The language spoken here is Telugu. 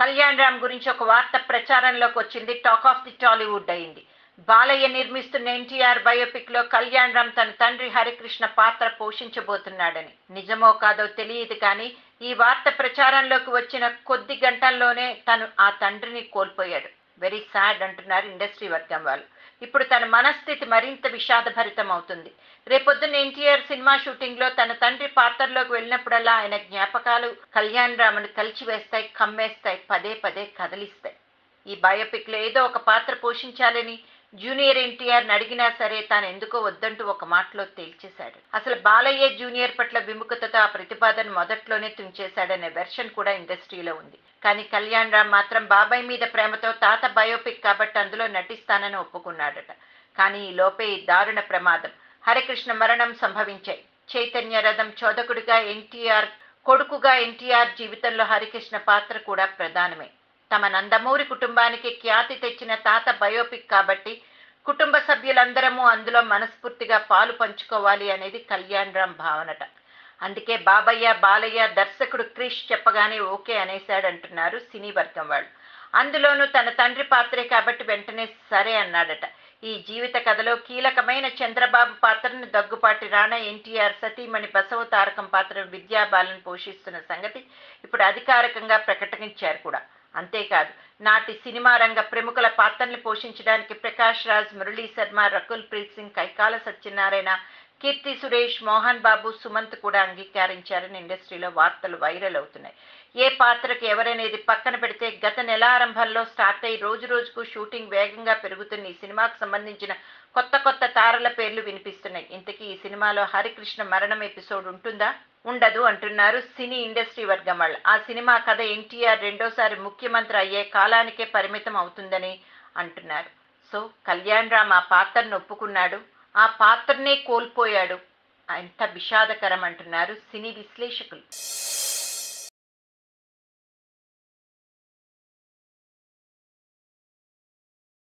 కళ్యాణ్ రామ్ గురించి ఒక వార్త ప్రచారంలోకి వచ్చింది టాక్ ఆఫ్ ది టాలీవుడ్ అయింది బాలయ్య నిర్మిస్తున్న ఎన్టీఆర్ బయోపిక్ లో కళ్యాణ్ రామ్ తన తండ్రి హరికృష్ణ పాత్ర పోషించబోతున్నాడని నిజమో కాదో తెలియదు కానీ ఈ వార్త ప్రచారంలోకి వచ్చిన కొద్ది గంటల్లోనే తను ఆ తండ్రిని కోల్పోయాడు వెరీ సాడ్ అంటున్నారు ఇండస్ట్రీ వర్గం వాళ్ళు ఇప్పుడు తన మనస్థితి మరింత విషాదభరితం అవుతుంది రేపొద్దున ఎన్టీఆర్ సినిమా షూటింగ్ లో తన తండ్రి పాత్రలోకి వెళ్ళినప్పుడల్లా ఆయన జ్ఞాపకాలు కళ్యాణ్ రాముని కలిచివేస్తాయి కమ్మేస్తాయి పదే పదే కదిలిస్తాయి ఈ బయోపిక్ లో ఏదో ఒక పాత్ర పోషించాలని జూనియర్ ఎన్టీఆర్ అడిగినా సరే తాను ఎందుకో వద్దంటూ ఒక మాటలో తేల్చేశాడు అసలు బాలయ్య జూనియర్ పట్ల విముఖతతో ఆ ప్రతిపాదన మొదట్లోనే తుంచేశాడనే వెర్షన్ కూడా ఇండస్ట్రీలో ఉంది కానీ కళ్యాణ్ రామ్ మాత్రం బాబాయ్ మీద ప్రేమతో తాత బయోపిక్ కాబట్టి అందులో నటిస్తానని ఒప్పుకున్నాడట కానీ ఈ లోపే ఈ దారుణ ప్రమాదం హరికృష్ణ మరణం సంభవించాయి చైతన్య రథం చోదకుడిగా ఎన్టీఆర్ కొడుకుగా ఎన్టీఆర్ జీవితంలో హరికృష్ణ పాత్ర కూడా ప్రధానమే తమ నందమూరి కుటుంబానికి ఖ్యాతి తెచ్చిన తాత బయోపిక్ కాబట్టి కుటుంబ సభ్యులందరము అందులో మనస్ఫూర్తిగా పాలు పంచుకోవాలి అనేది కళ్యాణ్ రామ్ భావనట అందుకే బాబయ్య బాలయ్య దర్శకుడు క్రిష్ చెప్పగానే ఓకే అనేశాడంటున్నారు సినీ వర్గం వాళ్ళు అందులోనూ తన తండ్రి పాత్రే కాబట్టి వెంటనే సరే అన్నాడట ఈ జీవిత కథలో కీలకమైన చంద్రబాబు పాత్రను దగ్గుపాటి రాణా ఎన్టీఆర్ సతీమణి బసవ తారకం పాత్రను విద్యాబాలను పోషిస్తున్న సంగతి ఇప్పుడు అధికారికంగా ప్రకటించారు కూడా అంతేకాదు నాటి సినిమా రంగ ప్రముఖుల పాత్రల్ని పోషించడానికి ప్రకాష్ రాజ్ మురళీ శర్మ రకుల్ ప్రీత్ సింగ్ కైకాల సత్యనారాయణ కీర్తి సురేష్ మోహన్ బాబు సుమంత్ కూడా అంగీకరించారని ఇండస్ట్రీలో వార్తలు వైరల్ అవుతున్నాయి ఏ పాత్రకి ఎవరనేది పక్కన పెడితే గత నెలారంభంలో స్టార్ట్ అయ్యి రోజు రోజుకు షూటింగ్ వేగంగా పెరుగుతున్న ఈ సినిమాకు సంబంధించిన కొత్త కొత్త తారల పేర్లు వినిపిస్తున్నాయి ఇంతకీ ఈ సినిమాలో హరికృష్ణ మరణం ఎపిసోడ్ ఉంటుందా ఉండదు అంటున్నారు సినీ ఇండస్ట్రీ వర్గం వాళ్ళు ఆ సినిమా కథ ఎన్టీఆర్ రెండోసారి ముఖ్యమంత్రి అయ్యే కాలానికే పరిమితం అవుతుందని అంటున్నారు సో కళ్యాణ్ రామ్ ఆ పాత్రను ఒప్పుకున్నాడు ఆ పాత్రనే కోల్పోయాడు ఎంత విషాదకరం అంటున్నారు సినీ విశ్లేషకులు